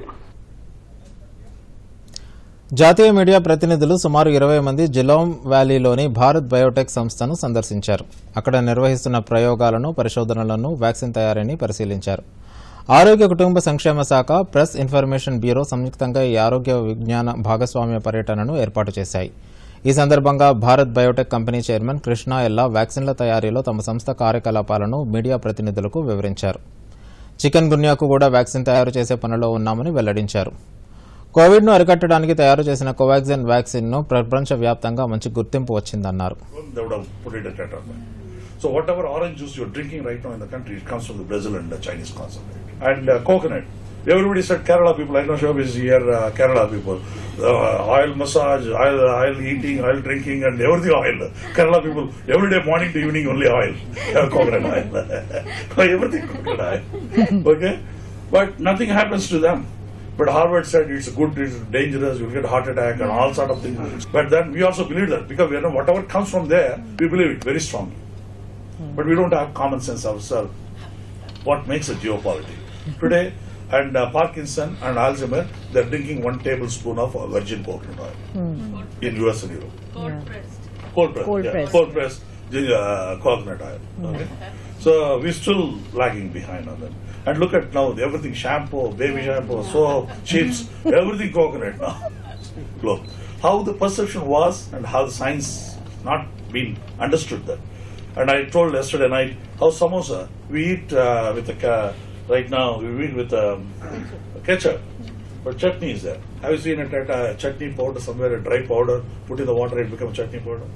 జాతీయ మీడియా ప్రతినిధులు సుమారు ఇరవై మంది జిలోమ్ వ్యాలీలోని భారత్ బయోటెక్ సంస్థను సందర్శించారు అక్కడ నిర్వహిస్తున్న ప్రయోగాలను పరిశోధనలను వ్యాక్సిన్ తయారీని పరిశీలించారు ఆరోగ్య కుటుంబ సంక్షేమ శాఖ ప్రెస్ ఇన్ఫర్మేషన్ బ్యూరో సంయుక్తంగా ఈ ఆరోగ్య విజ్ఞాన భాగస్వామ్య పర్యటనను ఏర్పాటు చేశాయి ఈ సందర్భంగా Bharat biotech company chairman Krishna Ella వ్యాక్సిన్ల తయారీలో తమ సంస్థ కార్యకలాపాలను మీడియా ప్రతినిధులకు వివరించారు చికెన్ గున్యాకు కూడా వ్యాక్సిన్ తయారు చేసే పనిలో ఉన్నామని వెల్లడించారు కోవిడ్ను అరికట్టడానికి తయారు చేసిన కోవాక్సిన్ వ్యాక్సిన్ను ప్రపంచవ్యాప్తంగా మంచి గుర్తింపు వచ్చిందన్నారు they would have put it at that time. So whatever orange juice you're drinking right now in the country, it comes from the Brazil and the Chinese concentrate. And uh, coconut. Everybody said Kerala people, I know Shobh is here, uh, Kerala people. Uh, oil massage, oil, oil eating, oil drinking and everything oil. Kerala people, every day morning to evening only oil. Uh, coconut oil. everything coconut oil. Okay? But nothing happens to them. But Harvard said it's good, it's dangerous, you'll get heart attack and all sort of things. But then we also believe that because we know whatever comes from there, we believe it very strongly. But we don't have common sense ourselves. What makes a geopolitics? Today, and uh, Parkinson and Alzheimer, they're drinking one tablespoon of uh, virgin coconut oil in US and Europe. Cold pressed. Cold pressed. Cold yeah, pressed. Cold pressed uh, coconut oil. Okay. So we're still lagging behind on that. And look at now everything shampoo, baby shampoo, soap, chips, everything coconut now. Look, how the perception was and how the science not been understood that. And I told yesterday night how samosa we eat uh, with a ca- right now we eat with um, ketchup, but chutney is there. Have you seen it at a chutney powder somewhere, a dry powder, put in the water, it becomes chutney powder?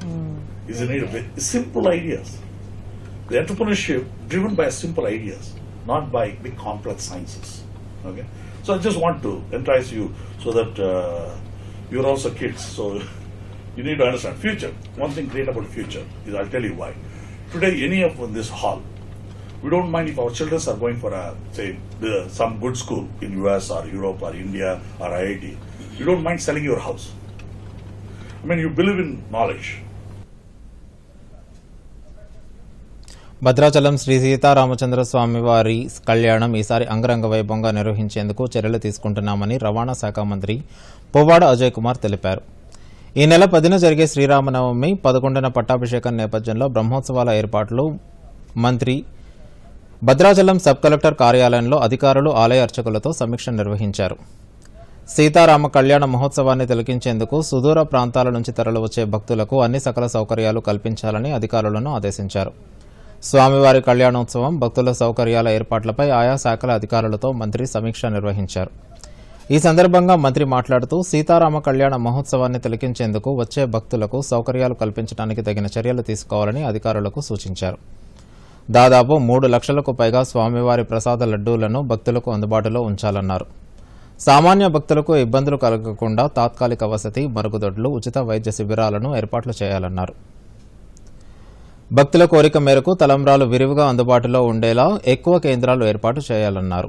Is it need a bit simple ideas? The entrepreneurship driven by simple ideas, not by big complex sciences. Okay, so I just want to entice you so that uh, you're also kids. So you need to understand future. One thing great about future is I'll tell you why. Today, any of in this hall, we don't mind if our children are going for a say the, some good school in US or Europe or India or IIT. You don't mind selling your house. I mean, you believe in knowledge. Bhadrachalam Shri Sitaramachandra స్వామి వారి కళ్యాణం ఈసారి అంగరంగ వైభవంగా నిర్వహించేందుకు చర్యలు తీసుకుంటున్నామని రవాణా శాఖ మంత్రి పువ్వాడ అజయ్ కుమార్ తెలిపారు ఈ నెల పదిన జరిగే శ్రీరామనవమి పదకొండున పట్టాభిషేకం నేపథ్యంలో బ్రహ్మోత్సవాల ఏర్పాట్లు మంత్రి భద్రాచలం సబ్ కలెక్టర్ కార్యాలయంలో అధికారులు ఆలయ అర్చకులతో సమీక్ష నిర్వహించారు సీతారామ కళ్యాణ మహోత్సవాన్ని తిలకించేందుకు సుదూర ప్రాంతాల నుంచి తరలివచ్చే భక్తులకు అన్ని సకల సౌకర్యాలు కల్పించాలని అధికారులను ఆదేశించారు స్వామివారి కళ్యాణోత్సవం భక్తుల సౌకర్యాల ఏర్పాట్లపై ఆయా శాఖల అధికారులతో మంత్రి సమీక్ష నిర్వహించారు ఈ సందర్భంగా మంత్రి మాట్లాడుతూ సీతారామ కళ్యాణ మహోత్సవాన్ని తిలకించేందుకు వచ్చే భక్తులకు సౌకర్యాలు కల్పించడానికి తగిన చర్యలు తీసుకోవాలని అధికారులకు సూచించారు దాదాపు మూడు లక్షలకు పైగా స్వామివారి ప్రసాద లడ్డూలను భక్తులకు అందుబాటులో ఉంచాలన్నారు సామాన్య భక్తులకు ఇబ్బందులు కలగకుండా తాత్కాలిక వసతి మరుగుదొడ్లు ఉచిత వైద్య శిబిరాలను ఏర్పాట్లు చేయాలన్నారు భక్తుల కోరిక మేరకు తలంబ్రాలు విరివిగా అందుబాటులో ఉండేలా ఎక్కువ కేంద్రాలు ఏర్పాటు చేయాలన్నారు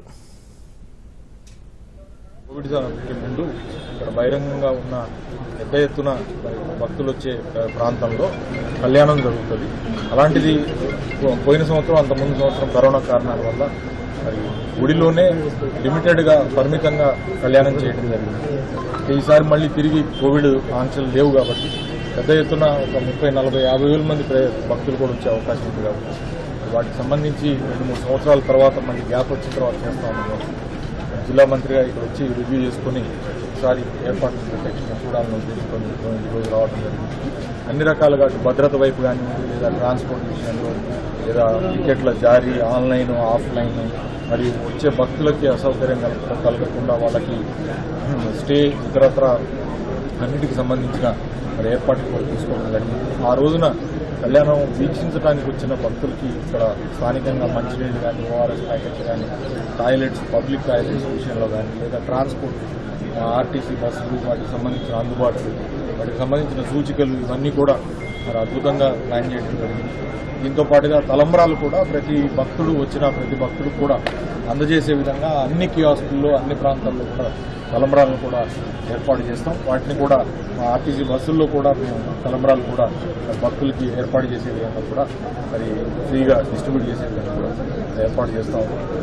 కోవిడ్ కి ముందు ఇక్కడ బహిరంగంగా ఉన్న పెద్ద ఎత్తున మరి భక్తులు వచ్చే ప్రాంతంలో కళ్యాణం జరుగుతుంది అలాంటిది పో- పోయిన సంవత్సరం అంత ముందు సంవత్సరం కరోనా కారణాల వల్ల మరి గుడిలోనే లిమిటెడ్ గా పరిమితంగా కళ్యాణం చేయడం జరిగింది ఈసారి మళ్ళీ తిరిగి కోవిడ్ ఆంక్షలు లేవు కాబట్టి పెద్ద ఎత్తున ఒక ముప్పై నలభై యాభై వేల మంది ప్రే- భక్తులు కూడా వచ్చే అవకాశం ఉంది కాబట్టి వాటికి సంబంధించి రెండు మూడు సంవత్సరాల తర్వాత మళ్ళీ గ్యాప్ వచ్చిన తర్వాత చేస్తా ఉన్నాం జిల్లా మంత్రిగా ఇక్కడ వచ్చి రివ్యూ చేసుకుని ఒకసారి ఏర్పాట్లు ప్రత్యక్షంగా చూడాలని ఉద్దేశించుకొని ఈరోజు రావడం జరిగింది అన్ని రకాలుగా అటు భద్రత వైపు కానివ్వండి లేదా ట్రాన్స్పోర్ట్ విషయంలో లేదా టికెట్ల జారీ ఆన్లైన్ ఆఫ్లైన్ మరియు వచ్చే భక్తులకి అసౌకర్యం కలగ కలగకుండా వాళ్ళకి స్టే ఇతరత్ర అన్నిటికి సంబంధించిన మరి ఏర్పాట్లు కూడా తీసుకోవడం జరిగింది ఆ రోజున కళ్యాణం వీక్షించడానికి వచ్చిన భక్తులకి ఇక్కడ స్థానికంగా మంచినీళ్ళు కానీ ఓఆర్ఎస్ ప్యాకెట్స్ కానీ టాయిలెట్స్ పబ్లిక్ టాయిలెట్స్ విషయంలో కానీ లేదా ట్రాన్స్పోర్ట్ ఆర్టీసీ బస్సులు వాటికి సంబంధించిన అందుబాటులు వాటికి సంబంధించిన సూచికలు ఇవన్నీ కూడా మరి అద్భుతంగా ప్లాన్ చేయడం జరిగింది దీంతో పాటుగా తలంబరాలు కూడా ప్రతి భక్తుడు వచ్చిన ప్రతి భక్తుడు కూడా అందజేసే విధంగా అన్ని కియాస్కుల్లో అన్ని ప్రాంతాల్లో కూడా తలంబరాలను కూడా ఏర్పాటు చేస్తాం వాటిని కూడా మా ఆర్టీసీ బస్సుల్లో కూడా మేము తలంబరాలు కూడా భక్తులకి ఏర్పాటు చేసే విధంగా కూడా మరి ఫ్రీగా డిస్ట్రిబ్యూట్ చేసే విధంగా కూడా ఏర్పాటు చేస్తాం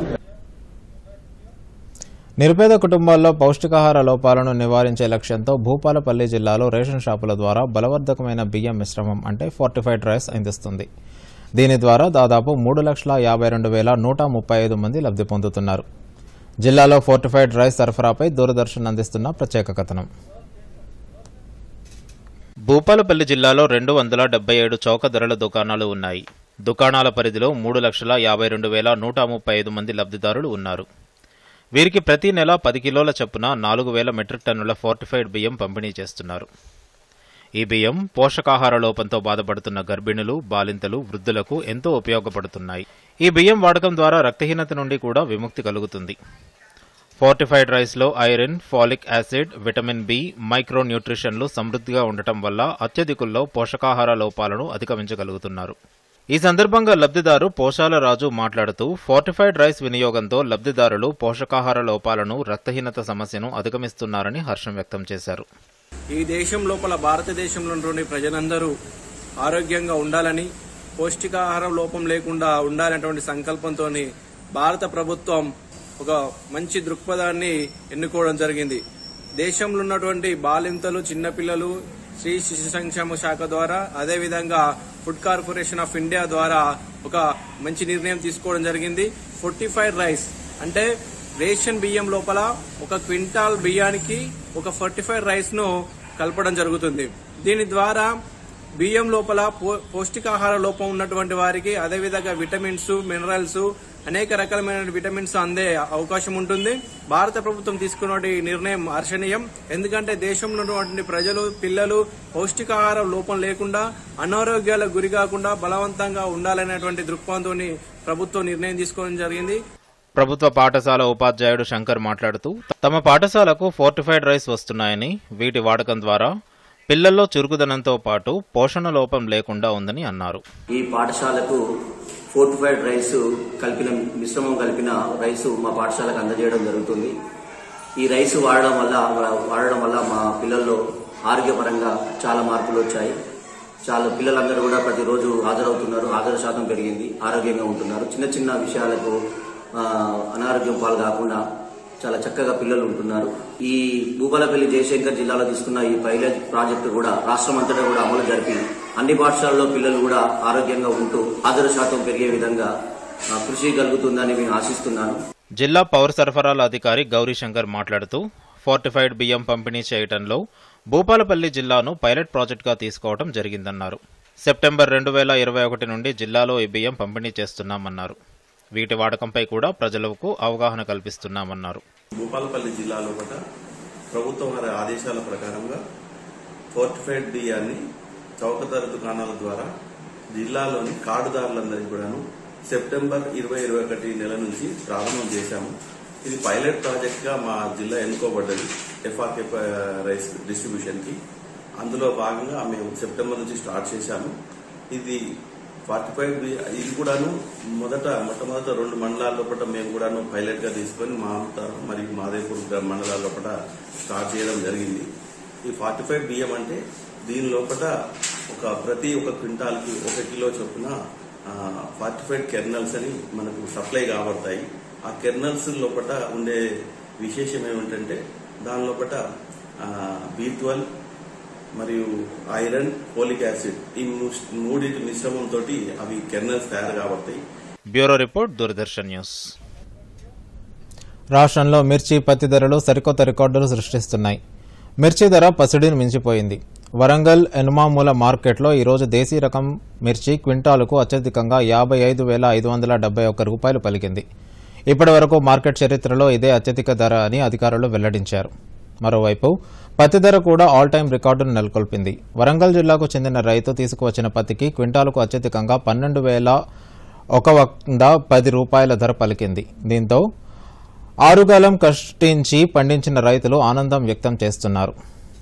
నిరుపేద కుటుంబాల్లో పౌష్టికాహార లోపాలను నివారించే లక్ష్యంతో భూపాలపల్లి జిల్లాలో రేషన్ షాపుల ద్వారా బలవర్ధకమైన బియ్యం మిశ్రమం అంటే ఫోర్టిఫైడ్ రైస్ అందిస్తుంది దీని ద్వారా దాదాపు మూడు లక్షల యాభై రెండు వేల నూట ముప్పై ఐదు మంది లబ్ధి పొందుతున్నారు జిల్లాలో ఫోర్టిఫైడ్ రైస్ సరఫరాపై దూరదర్శన్ అందిస్తున్న ప్రత్యేక కథనం భూపాలపల్లి జిల్లాలో రెండు వందల డెబ్బై ఏడు చౌక ధరల దుకాణాలు ఉన్నాయి దుకాణాల పరిధిలో మూడు లక్షల యాభై రెండు వేల నూట ముప్పై ఐదు మంది లబ్ధిదారులు ఉన్నారు వీరికి ప్రతి నెల పది కిలోల చొప్పున నాలుగు వేల మెట్రిక్ టన్నుల ఫోర్టిఫైడ్ బియ్యం పంపిణీ చేస్తున్నారు ఈ బియ్యం పోషకాహార లోపంతో బాధపడుతున్న గర్భిణులు బాలింతలు వృద్ధులకు ఎంతో ఉపయోగపడుతున్నాయి ఈ బియ్యం వాడకం ద్వారా రక్తహీనత నుండి కూడా విముక్తి కలుగుతుంది ఫోర్టిఫైడ్ రైస్లో iron folic acid vitamin B micro న్యూట్రిషన్లు సమృద్ధిగా ఉండటం వల్ల అత్యధికుల్లో పోషకాహార లోపాలను అధిగమించగలుగుతున్నారు ఈ సందర్భంగా లబ్ధిదారు పోషాల రాజు మాట్లాడుతూ ఫోర్టిఫైడ్ రైస్ వినియోగంతో లబ్ధిదారులు పోషకాహార లోపాలను రక్తహీనత సమస్యను అధిగమిస్తున్నారని హర్షం వ్యక్తం చేశారు ఈ దేశం లోపల భారతదేశంలోని ప్రజలందరూ ఆరోగ్యంగా ఉండాలని పౌష్టికాహారం లోపం లేకుండా ఉండాలనేటువంటి సంకల్పంతో భారత ప్రభుత్వం ఒక మంచి దృక్పథాన్ని ఎన్నుకోవడం జరిగింది దేశంలో ఉన్నటువంటి బాలింతలు చిన్నపిల్లలు శ్రీ శిశు సంక్షేమ శాఖ ద్వారా అదేవిధంగా ఫుడ్ కార్పొరేషన్ ఆఫ్ ఇండియా ద్వారా ఒక మంచి నిర్ణయం తీసుకోవడం జరిగింది ఫోర్టిఫైడ్ రైస్ అంటే రేషన్ బియ్యం లోపల ఒక క్వింటాల్ బియ్యానికి ఒక ఫర్టిఫైడ్ రైస్ ను కలపడం జరుగుతుంది దీని ద్వారా బియ్యం లోపల పో- పౌష్టికాహార లోపం ఉన్నటువంటి వారికి అదేవిధంగా విటమిన్స్ మినరల్స్ అనేక రకాలమైన విటమిన్స్ అందే అవకాశం ఉంటుంది భారత ప్రభుత్వం తీసుకున్న ఈ నిర్ణయం హర్షణీయం ఎందుకంటే దేశంలో ఉన్నటువంటి ప్రజలు పిల్లలు పౌష్టికాహార లోపం లేకుండా అనారోగ్యాలకు గురి కాకుండా బలవంతంగా ఉండాలనేటువంటి దృక్పథంతో ప్రభుత్వం నిర్ణయం తీసుకోవడం జరిగింది ప్రభుత్వ పాఠశాల ఉపాధ్యాయుడు శంకర్ మాట్లాడుతూ తమ పాఠశాలకు ఫోర్టిఫైడ్ రైస్ వస్తున్నాయని వీటి వాడకం ద్వారా పిల్లల్లో చురుకుదనంతో పాటు పోషణ లోపం లేకుండా ఉందని అన్నారు ఈ పాఠశాలకు ఫోర్టిఫైడ్ రైస్ కలిపిన మిశ్రమం కలిపిన రైసు మా పాఠశాలకు అందజేయడం జరుగుతుంది ఈ రైస్ వాడడం వల్ల వాడడం వల్ల మా పిల్లల్లో ఆరోగ్యపరంగా చాలా మార్పులు వచ్చాయి చాలా పిల్లలందరూ కూడా ప్రతిరోజు హాజరవుతున్నారు హాజరు శాతం పెరిగింది ఆరోగ్యంగా ఉంటున్నారు చిన్న చిన్న విషయాలకు ఆ, అనారోగ్యం పాలు కాకుండా చాలా చక్కగా పిల్లలు ఉంటున్నారు ఈ భూపాలపల్లి జయశంకర్ జిల్లాలో తీసుకున్న ఈ పైలట్ ప్రాజెక్టు కూడా రాష్ట్రం అంతటా కూడా అమలు జరిపి అన్ని పాఠశాలల్లో పిల్లలు కూడా ఆరోగ్యంగా ఉంటూ హాజరు శాతం పెరిగే విధంగా ఆ, కృషి కలుగుతుందని నేను ఆశిస్తున్నాను జిల్లా పౌర సరఫరాల అధికారి గౌరీశంకర్ మాట్లాడుతూ ఫోర్టిఫైడ్ బియ్యం పంపిణీ చేయటంలో భూపాలపల్లి జిల్లాను పైలట్ ప్రాజెక్టుగా తీసుకోవడం జరిగిందన్నారు సెప్టెంబర్ రెండు వేల ఇరవై ఒకటి నుండి జిల్లాలో ఈ బియ్యం పంపిణీ చేస్తున్నామన్నారు వీటి వాడకంపై కూడా ప్రజలకు అవగాహన కల్పిస్తున్నామన్నారు భూపాలపల్లి జిల్లాలో కూడా ప్రభుత్వం వారి ఆదేశాల ప్రకారంగా ఫోర్టిఫైడ్ బియ్యాన్ని చౌకధర దుకాణాల ద్వారా జిల్లాలోని కార్డుదారులందరికీ కూడాను సెప్టెంబర్ ఇరవై ఇరవై ఒకటి నెల నుంచి ప్రారంభం చేశాము ఇది పైలట్ ప్రాజెక్ట్ గా మా జిల్లా ఎన్నుకోబడ్డది ఎఫ్ఆర్కే రైస్ డిస్ట్రిబ్యూషన్ కి అందులో భాగంగా మేము సెప్టెంబర్ నుంచి స్టార్ట్ చేశాము ఇది ఫార్టీ ఫైవ్ ఇది కూడాను మొదట మొట్టమొదట రెండు మండలాల లోపల మేము కూడాను పైలట్ గా తీసుకొని మా అవతారం మరియు మాదేపూర్ గ్రా- మండలాల లోపల స్టార్ట్ చేయడం జరిగింది ఈ ఫార్టీ ఫైవ్ బియ్యం అంటే దీని లోపల ఒక ప్రతి ఒక క్వింటాల్ కి ఒక కిలో చొప్పున ఫార్టిఫైడ్ కెర్నల్స్ అని మనకు సప్లై కాబడతాయి ఆ కెర్నల్స్ లోపల ఉండే విశేషం ఏమిటంటే దాని లోపల బీ ట్వెల్వ్ మరియు ఐరన్ ఫోలిక్ యాసిడ్ ఈ ము- మూడింటి మిశ్రమంతో అవి కెర్నల్స్ తయారు కాబడతాయి బ్యూరో రిపోర్ట్ దూరదర్శన్ న్యూస్ రాష్ట్రంలో మిర్చి పత్తి ధరలు సరికొత్త రికార్డులు సృష్టిస్తున్నాయి మిర్చి ధర పసిడిని మించిపోయింది వరంగల్ ఎనుమామూల మార్కెట్లో ఈరోజు దేశీ రకం మిర్చి క్వింటాలుకు అత్యధికంగా యాభై ఐదు వేల ఐదు వందల డెబ్బై ఒక్క రూపాయలు పలికింది ఇప్పటి వరకు మార్కెట్ చరిత్రలో ఇదే అత్యధిక ధర అని అధికారులు వెల్లడించారు మరోవైపు పత్తి ధర కూడా ఆల్ టైం రికార్డును నెలకొల్పింది వరంగల్ జిల్లాకు చెందిన రైతు తీసుకువచ్చిన పత్తికి క్వింటాలుకు అత్యధికంగా పన్నెండు వేల ఒక వంద పది రూపాయల ధర పలికింది దీంతో ఆరుగాలం కష్టించి పండించిన రైతులు ఆనందం వ్యక్తం చేస్తున్నారు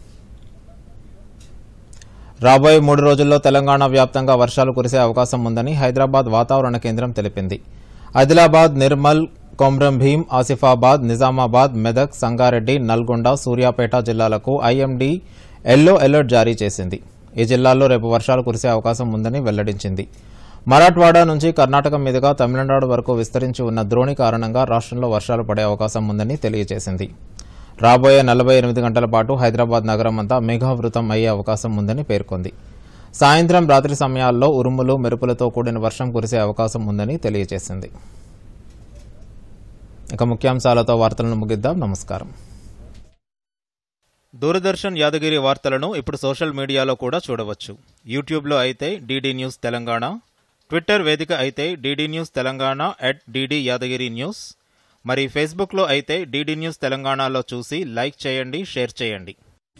రాబోయే మూడు రోజుల్లో తెలంగాణ వ్యాప్తంగా వర్షాలు కురిసే అవకాశం ఉందని హైదరాబాద్ వాతావరణ కేంద్రం తెలిపింది ఆదిలాబాద్ నిర్మల్ కొమ్రం భీం ఆసిఫాబాద్ నిజామాబాద్ మెదక్ సంగారెడ్డి నల్గొండ సూర్యాపేట జిల్లాలకు ఐఎండీ ఎల్లో అలర్ట్ జారీ చేసింది ఈ జిల్లాల్లో రేపు వర్షాలు కురిసే అవకాశం ఉందని వెల్లడించింది మరాఠ్వాడా నుంచి కర్ణాటక మీదుగా తమిళనాడు వరకు విస్తరించి ఉన్న ద్రోణి కారణంగా రాష్ట్రంలో వర్షాలు పడే అవకాశం ఉందని తెలియజేసింది రాబోయే నలభై ఎనిమిది గంటల పాటు హైదరాబాద్ నగరం అంతా మేఘావృతం అయ్యే అవకాశం ఉందని పేర్కొంది సాయంత్రం రాత్రి సమయాల్లో ఉరుములు మెరుపులతో కూడిన వర్షం కురిసే అవకాశం ఉందని తెలియజేసింది ఇక ముఖ్యాంశాలతో వార్తలను ముగిద్దాం నమస్కారం దూరదర్శన్ యాదగిరి వార్తలను ఇప్పుడు సోషల్ మీడియాలో కూడా చూడవచ్చు యూట్యూబ్లో అయితే డీడీ న్యూస్ తెలంగాణ ట్విట్టర్ వేదిక అయితే DD news Telangana at DD Yadagiri news మరి ఫేస్బుక్లో అయితే డీడీ న్యూస్ తెలంగాణలో చూసి లైక్ చేయండి షేర్ చేయండి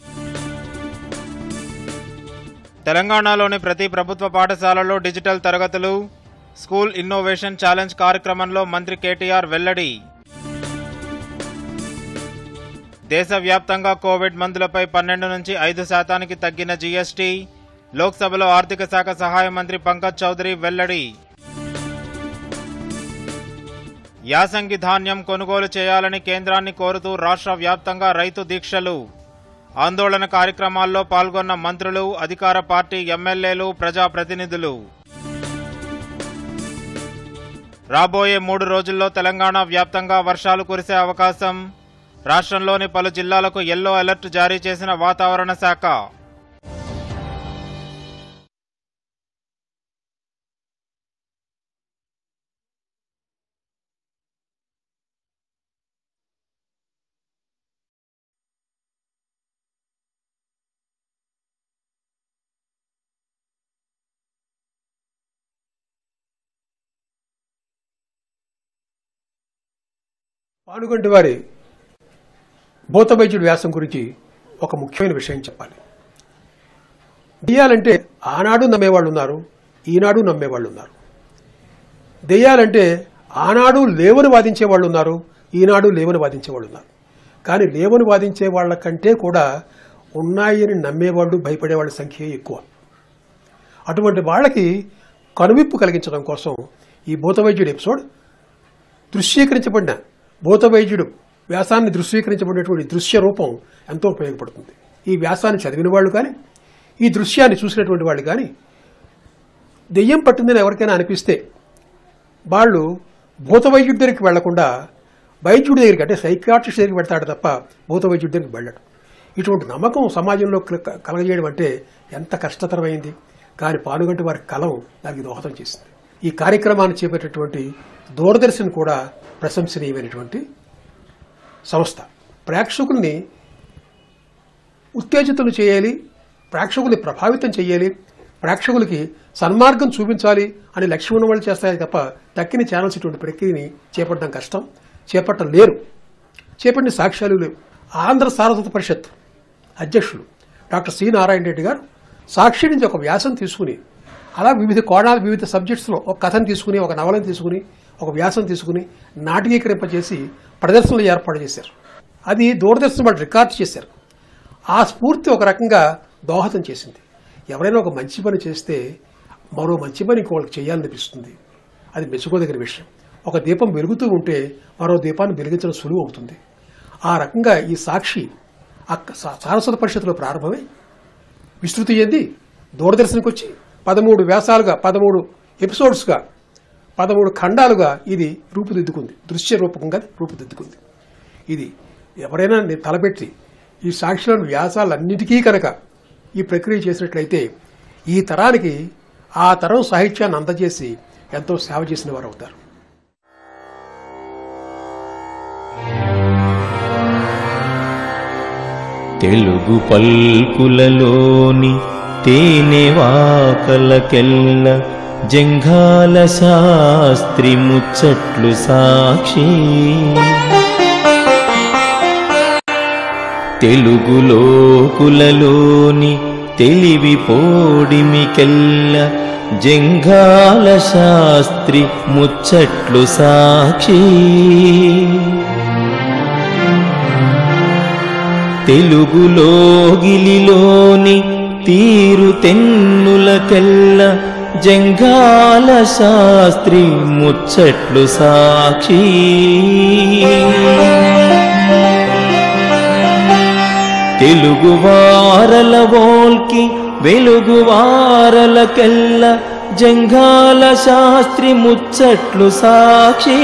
తెలంగాణలోని ప్రతి ప్రభుత్వ పాఠశాలలో డిజిటల్ తరగతులు స్కూల్ ఇన్నోవేషన్ ఛాలెంజ్ కార్యక్రమంలో మంత్రి కేటీఆర్ వెల్లడి దేశవ్యాప్తంగా కోవిడ్ మందులపై పన్నెండు నుంచి ఐదు శాతానికి తగ్గిన జీఎస్టీ లోక్సభలో ఆర్థిక శాఖ సహాయ మంత్రి పంకజ్ చౌదరి వెల్లడి యాసంగి ధాన్యం కొనుగోలు చేయాలని కేంద్రాన్ని కోరుతూ రాష్ట్ర వ్యాప్తంగా రైతు దీక్షలు ఆందోళన కార్యక్రమాల్లో పాల్గొన్న మంత్రులు అధికార పార్టీ ఎమ్మెల్యేలు ప్రజాప్రతినిధులు రాబోయే మూడు రోజుల్లో తెలంగాణ వ్యాప్తంగా వర్షాలు కురిసే అవకాశం రాష్ట్రంలోని పలు జిల్లాలకు ఎల్లో అలర్ట్ జారీ చేసిన వాతావరణ శాఖ పానుగంటి వారి భూతవైద్యుడి వ్యాసం గురించి ఒక ముఖ్యమైన విషయం చెప్పాలి దెయ్యాలంటే ఆనాడు నమ్మేవాళ్ళు ఉన్నారు ఈనాడు నమ్మేవాళ్ళు ఉన్నారు దెయ్యాలంటే ఆనాడు లేవని వాదించే వాళ్ళు ఉన్నారు ఈనాడు లేవని వాదించే వాళ్ళు ఉన్నారు కానీ లేవని వాదించే వాళ్ళ కంటే కూడా ఉన్నాయని నమ్మేవాళ్ళు భయపడే వాళ్ళ సంఖ్య ఎక్కువ అటువంటి వాళ్ళకి కనువిప్పు కలిగించడం కోసం ఈ భూతవైద్యుడి ఎపిసోడ్ దృశ్యీకరించబడిన భూతవైద్యుడు వ్యాసాన్ని దృశ్యీకరించబడినటువంటి దృశ్య రూపం ఎంతో ఉపయోగపడుతుంది ఈ వ్యాసాన్ని చదివిన వాళ్ళు కానీ ఈ దృశ్యాన్ని చూసినటువంటి వాళ్ళు కానీ దెయ్యం పట్టిందని ఎవరికైనా అనిపిస్తే వాళ్ళు భూత వైద్యుడి దగ్గరికి వెళ్లకుండా వైద్యుడి దగ్గరికి అంటే సైకాట్రిస్ట్ దగ్గరికి వెళ్తాడు తప్ప భూత వైద్యుడి దగ్గరికి వెళ్ళడు ఇటువంటి నమ్మకం సమాజంలో కల- కలగజేయడం అంటే ఎంత కష్టతరమైంది కానీ పానుగంటి వారి కలం దానికి దోహదం చేసింది ఈ కార్యక్రమాన్ని చేపట్టేటువంటి దూరదర్శన్ కూడా ప్రశంసనీయమైనటువంటి సంస్థ ప్రేక్షకుల్ని ఉత్తేజితులు చేయాలి ప్రేక్షకుల్ని ప్రభావితం చేయాలి ప్రేక్షకులకి సన్మార్గం చూపించాలి అని లక్ష్యం ఉన్న వాళ్ళు చేస్తాయి తప్ప తక్కిన ఛానల్స్ ఇటువంటి ప్రక్రియని చేపట్టడం కష్టం చేపట్టం లేరు చేపట్టిన సాక్ష్యాలు లేవు ఆంధ్ర సారస్వత పరిషత్ అధ్యక్షులు డాక్టర్ సి నారాయణ రెడ్డి గారు సాక్షి నుంచి ఒక వ్యాసం తీసుకుని అలా వివిధ కోణాలు వివిధ సబ్జెక్ట్స్లో ఒక కథను తీసుకుని ఒక నవలను తీసుకుని ఒక వ్యాసం తీసుకుని నాటకీకరింపజేసి ప్రదర్శనలు ఏర్పాటు చేశారు అది దూరదర్శన్ వాళ్ళు రికార్డ్ చేశారు ఆ స్ఫూర్తి ఒక రకంగా దోహదం చేసింది ఎవరైనా ఒక మంచి పని చేస్తే మరో మంచి పని ఇంకోళ్ళకి చేయాలనిపిస్తుంది అది మెచ్చుకోదగిన విషయం ఒక దీపం వెలుగుతూ ఉంటే మరో దీపాన్ని వెలిగించడం సులువు అవుతుంది ఆ రకంగా ఈ సాక్షి అక్క సా- సారస్వత పరిషత్తులో ప్రారంభమై విస్తృతి చెంది దూరదర్శన్కి వచ్చి పదమూడు వ్యాసాలుగా పదమూడు ఎపిసోడ్స్గా పదమూడు ఖండాలుగా ఇది రూపుదిద్దుకుంది దృశ్య రూపకంగా రూపుదిద్దుకుంది ఇది ఎవరైనా ని- తలపెట్టి ఈ సాక్షులను వ్యాసాలన్నిటికీ కనుక ఈ ప్రక్రియ చేసినట్లయితే ఈ తరానికి ఆ తరం సాహిత్యాన్ని అందజేసి ఎంతో సేవ చేసిన వారు అవుతారు తెలుగు పల్కులలోని తేనెవాకలకెల్ల జంఘాల శాస్త్రి ముచ్చట్లు సాక్షి తెలుగులోకులలోని తెలివి పోడిమికెల్ల జంఘాల శాస్త్రి ముచ్చట్లు సాక్షి తెలుగులోగిలిలోని తీరు తెన్నులకెల్ల జంఘాల శాస్త్రి ముచ్చట్లు సాక్షి తెలుగు వారల వోల్కి వెలుగు వారలకెల్ల జంఘాల శాస్త్రి ముచ్చట్లు సాక్షి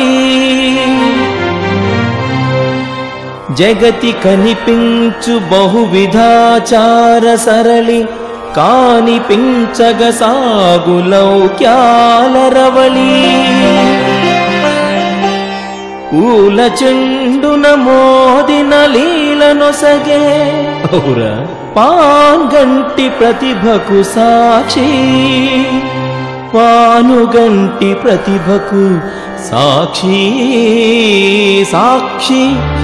జగతి కనిపించు బహువిధాచార సరళి కానిపించగ సాగు లౌక్యాల రవళి ఊల చెండున మోదిన లీలనొసగే ఔరా పాన్గంటి ప్రతిభకు సాక్షి పానుగంటి ప్రతిభకు సాక్షి సాక్షి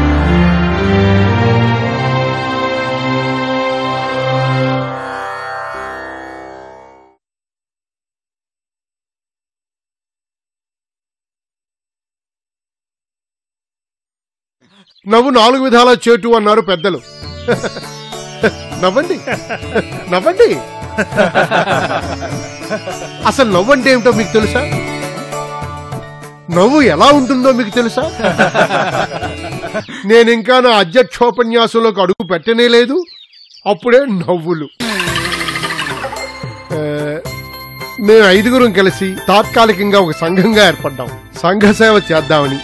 నవ్వు నాలుగు విధాల చేటు అన్నారు పెద్దలు నవ్వండి నవ్వండి అసలు నవ్వు అంటే ఏమిటో మీకు తెలుసా నవ్వు ఎలా ఉంటుందో మీకు తెలుసా నేను ఇంకా నా అధ్యక్షోపన్యాసంలోకి అడుగు పెట్టనే లేదు అప్పుడే నవ్వులు ఆ, మేము ఐదుగురం కలిసి తాత్కాలికంగా ఒక సంఘంగా ఏర్పడ్డాం సంఘ సేవ చేద్దామని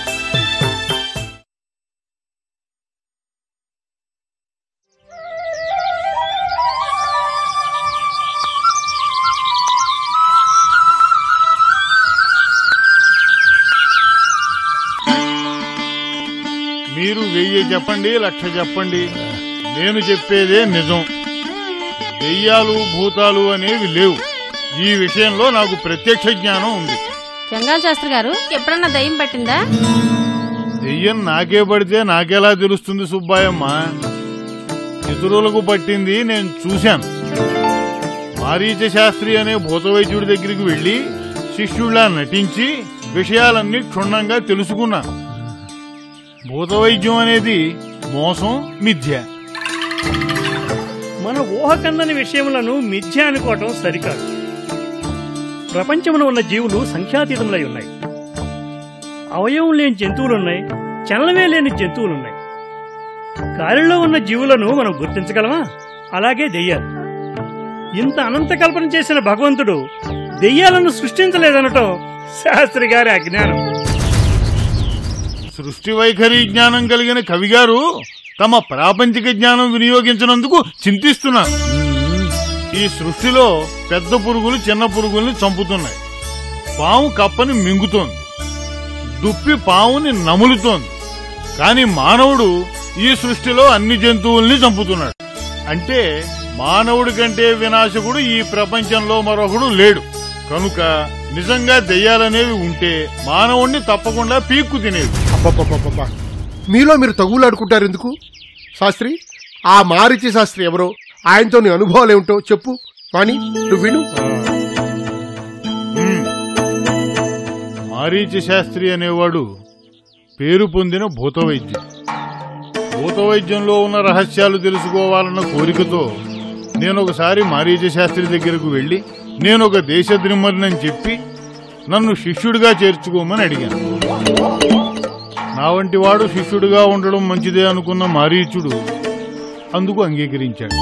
మీరు వెయ్యి చెప్పండి లక్ష చెప్పండి నేను చెప్పేదే నిజం దెయ్యాలు భూతాలు అనేవి లేవు ఈ విషయంలో నాకు ప్రత్యక్ష జ్ఞానం ఉంది జంగాల శాస్త్రి గారు ఎప్పుడన్నా దయ్యం పట్టిందా దెయ్యం నాకే పడితే నాకెలా తెలుస్తుంది సుబ్బాయమ్మ ఇతరులకు పట్టింది నేను చూశాను మారీచ శాస్త్రి అనే భూత వైద్యుడి దగ్గరికి వెళ్లి శిష్యుడిలా నటించి విషయాలన్నీ క్షుణ్ణంగా తెలుసుకున్నాను భూత వైద్యం అనేది మోసం మిథ్య మన ఊహ కందని విషయములను మిథ్య అనుకోవటం సరికాదు ప్రపంచంలో ఉన్న జీవులు సంఖ్యాతీతములై ఉన్నాయి అవయవం లేని జంతువులున్నాయి చలనమే లేని జంతువులున్నాయి గాలిలో ఉన్న జీవులను మనం గుర్తించగలమా అలాగే దెయ్యాలు ఇంత అనంత కల్పన చేసిన భగవంతుడు దెయ్యాలను సృష్టించలేదనటం శాస్త్రి గారి అజ్ఞానం సృష్టి వైఖరి జ్ఞానం కలిగిన కవిగారు తమ ప్రాపంచిక జ్ఞానం వినియోగించినందుకు చింతిస్తున్నారు ఈ సృష్టిలో పెద్ద పురుగులు చిన్న పురుగుల్ని చంపుతున్నాయి పాము కప్పని మింగుతోంది దుప్పి పావుని నములుతోంది కానీ మానవుడు ఈ సృష్టిలో అన్ని జంతువుల్ని చంపుతున్నాడు అంటే మానవుడి కంటే వినాశకుడు ఈ ప్రపంచంలో మరొకడు లేడు కనుక నిజంగా దెయ్యాలనేవి ఉంటే మానవుణ్ణి తప్పకుండా పీక్కు తినేవి అబ్బబ్బబ్బబ్బబ్బా. మీలో మీరు తగులాడుకుంటారు ఎందుకు శాస్త్రి ఆ మారిచి శాస్త్రి ఎవరో ఆయనతో నీ అనుభవాలు ఏమిటో చెప్పు వాణి నువ్వు విను మారీచి శాస్త్రి అనేవాడు పేరు పొందిన భూత వైద్యుడు భూత వైద్యంలో ఉన్న రహస్యాలు తెలుసుకోవాలన్న కోరికతో నేను ఒకసారి మారీచ శాస్త్రి దగ్గరకు వెళ్ళి నేను ఒక దేశద్రిమ్మరినని చెప్పి నన్ను శిష్యుడిగా చేర్చుకోమని అడిగాను నా వంటి వాడు శిష్యుడిగా ఉండడం మంచిదే అనుకున్న మారీచుడు అందుకు అంగీకరించాడు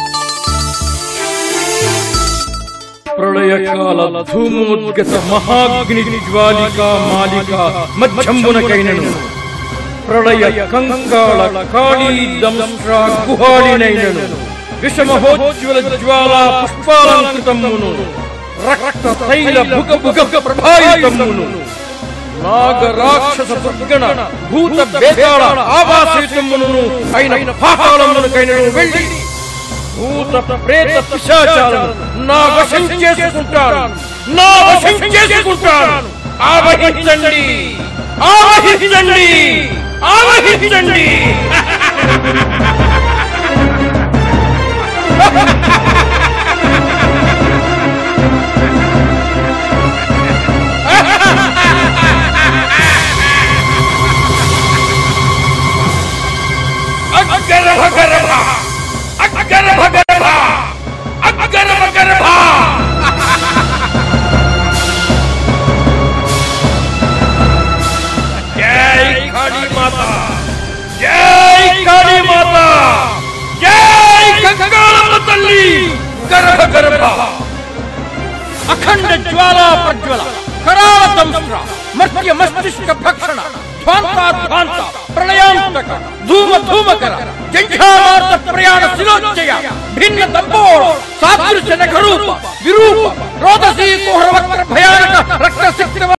ప్రళయకాల ధూమోద్గత మహాగ్ని జ్వాలిక మాలిక మధ్యంబునకైనను ప్రళయ కంకాళ కాళీ దంశ్రా గుహాళినైనను విషమహోజ్వల జ్వాలా పుష్పాలంకృతమును రక్త తైల భుగ భుగ ప్రభాయితమును నాగ రాక్షస దుర్గణ భూత బేతాళ ఆవాసితమును అయిన పాతాళమునకైనను వెళ్ళి భూత ప్రేత పిశాచాలను నా వశం చేసుకుంటాను నా వశం చేసుకుంటాను ఆవహించండి ఆవహించండి ఆవహించండి అగ్గరభ గరభ అగ్గరభ గరభ అగ్గరభ గరభ జై కాళీ మాత జై కాళీ మాత జై గంగాళమ్మ తల్లి గర్భ గర్భ అఖండ జ్వాలా ప్రజ్వల కరాళ దంస్ర మర్త్య మస్తిష్క భక్షణ ధ్వాంత ధ్వాంత ప్రళయాంతక ధూమ ధూమకర జంఝామార్త ప్రయాణ శిలోచ్చయ భిన్న దంపోళ సాదృశ్య నఖరూప విరూప రోదసీ కుహర వక్ర భయానక రక్త